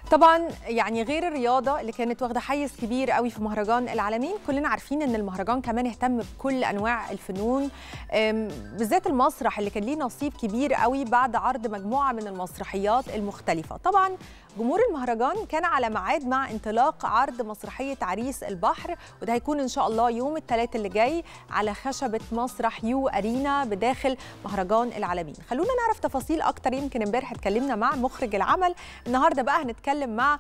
طبعا يعني غير الرياضه اللي كانت واخده حيز كبير قوي في مهرجان العالمين كلنا عارفين ان المهرجان كمان اهتم بكل انواع الفنون أم، بالذات المسرح اللي كان ليه نصيب كبير قوي بعد عرض مجموعه من المسرحيات المختلفه طبعا جمهور المهرجان كان على ميعاد مع انطلاق عرض مسرحيه عريس البحر وده هيكون ان شاء الله يوم الثلاث اللي جاي على خشبه مسرح يو ارينا بداخل مهرجان العالمين خلونا نعرف تفاصيل اكتر يمكن امبارح اتكلمنا مع مخرج العمل النهارده بقى هنتكلم مع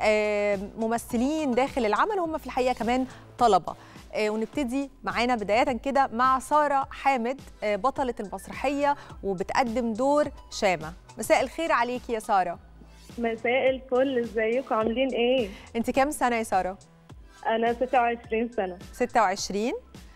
آه، ممثلين داخل العمل هم في الحقيقه كمان طلبه آه، ونبتدي معانا بدايه كده مع ساره حامد آه، بطله المسرحيه وبتقدم دور شامه مساء الخير عليكي يا ساره مساء الفل ازيكم عاملين ايه؟ انت كام سنه يا ساره انا 26 سنة 26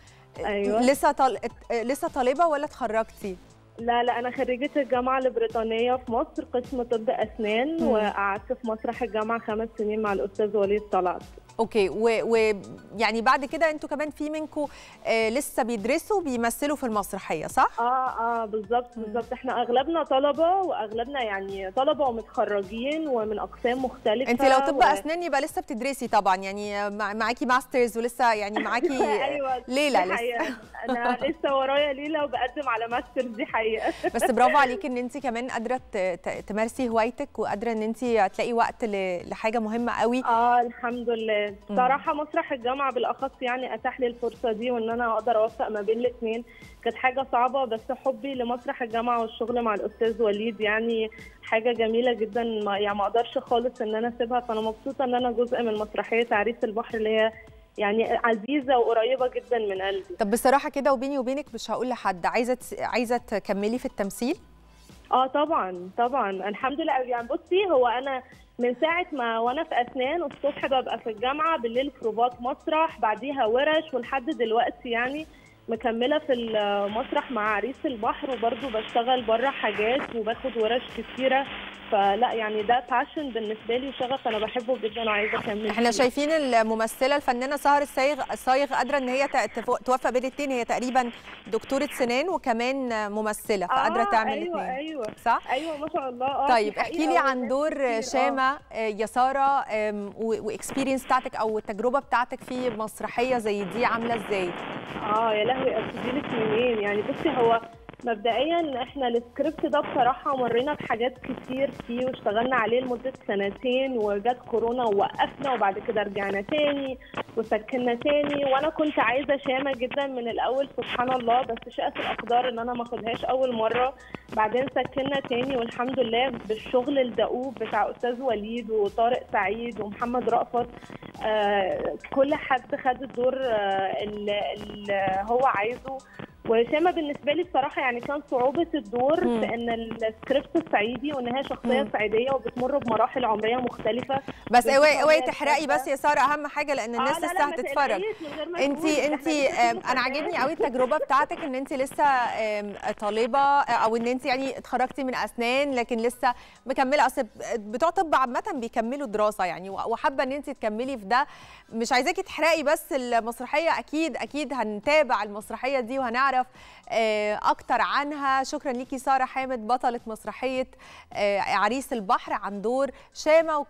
ايوه لسه طل... آه، لسه طالبه ولا اتخرجتي لا لا انا خريجة الجامعة البريطانية في مصر قسم طب اسنان مم. وقعدت في مسرح الجامعة خمس سنين مع الاستاذ وليد طلعت اوكي ويعني و... يعني بعد كده انتوا كمان في منكم آه لسه بيدرسوا بيمثلوا في المسرحيه صح اه اه بالظبط مم. بالظبط احنا اغلبنا طلبة واغلبنا يعني طلبة ومتخرجين ومن اقسام مختلفة انت لو طب و... اسنان يبقى لسه بتدرسي طبعا يعني مع- معاكي ماسترز ولسه يعني معاكي ايوه ليلة دي لسه. حقيقة. انا لسه ورايا ليلة وبقدم على ماستر دي حقيقة بس برافو عليكي ان انت كمان قادره ت- ت- تمارسي هوايتك وقادره ان انت تلاقي وقت ل- لحاجه مهمه قوي اه الحمد لله صراحه مسرح الجامعه بالاخص يعني اتاح لي الفرصه دي وان انا اقدر اوفق ما بين الاثنين كانت حاجه صعبه بس حبي لمسرح الجامعه والشغل مع الاستاذ وليد يعني حاجه جميله جدا ما يعني ما اقدرش خالص ان انا اسيبها فانا مبسوطه ان انا جزء من مسرحيه عريس البحر اللي هي يعني عزيزه وقريبه جدا من قلبي طب بصراحه كده وبيني وبينك مش هقول لحد عايزه تس- عايزه تكملي في التمثيل اه طبعا طبعا الحمد لله يعني بصي هو انا من ساعة ما وانا في اسنان الصبح ببقى في الجامعة بالليل بروفات مسرح بعديها ورش ولحد دلوقتي يعني مكملة في المسرح مع عريس البحر وبرضه بشتغل بره حاجات وباخد ورش كتيرة فلا يعني ده باشن بالنسبة لي وشغف انا بحبه جدا وعايزة اكمل احنا فيه. شايفين الممثله الفنانه سهر الصايغ الصايغ قادره ان هي ت- تف- توفق بين الاثنين هي تقريبا دكتوره سنان وممثله ممثله فقادره آه تعمل ايوه الاثنين ايوه صح ايوه ما شاء الله اه طيب دي احكي حقيقة لي عن وناس دور كتير، آه. شامه آه، يا ساره واكسبيرينس بتاعتك او التجربه بتاعتك في مسرحيه زي دي عامله ازاي اه يا لهوي ابتدي لك منين يعني بصي هو مبدئيا احنا السكريبت ده بصراحه مرينا بحاجات كتير فيه واشتغلنا عليه لمده سنتين وجت كورونا ووقفنا وبعد كده رجعنا تاني وسكننا تاني وانا كنت عايزه شامه جدا من الاول سبحان الله بس شاءت الاقدار ان انا ما اخدهاش اول مره بعدين سكننا تاني والحمد لله بالشغل الدؤوب بتاع استاذ وليد وطارق سعيد ومحمد رأفت آه كل حد خد الدور آه اللي, اللي هو عايزه وشامة بالنسبة لي بصراحة يعني كان صعوبة الدور مم. في إن السكريبت صعيدي وإن هي شخصية مم. صعيدية وبتمر بمراحل عمرية مختلفة بس بس اوعي هو اوعي ده تحرقي الفكرة. بس يا ساره اهم حاجه لان الناس آه لا لسه لا ما هتتفرج تقلقيش من غير ما انت تقولي، انت إحنا لسه انا عاجبني قوي التجربه بتاعتك ان انت لسه آم، طالبه او ان انت يعني اتخرجتي من اسنان لكن لسه مكمله اصل بتوع طب عامه بيكملوا دراسه يعني وحابه ان انت تكملي في ده مش عايزاكي تحرقي بس المسرحيه اكيد اكيد هنتابع المسرحيه دي وهنعرف آه، اكتر عنها شكرا ليكي ساره حامد بطله مسرحيه آه، عريس البحر عن دور شامه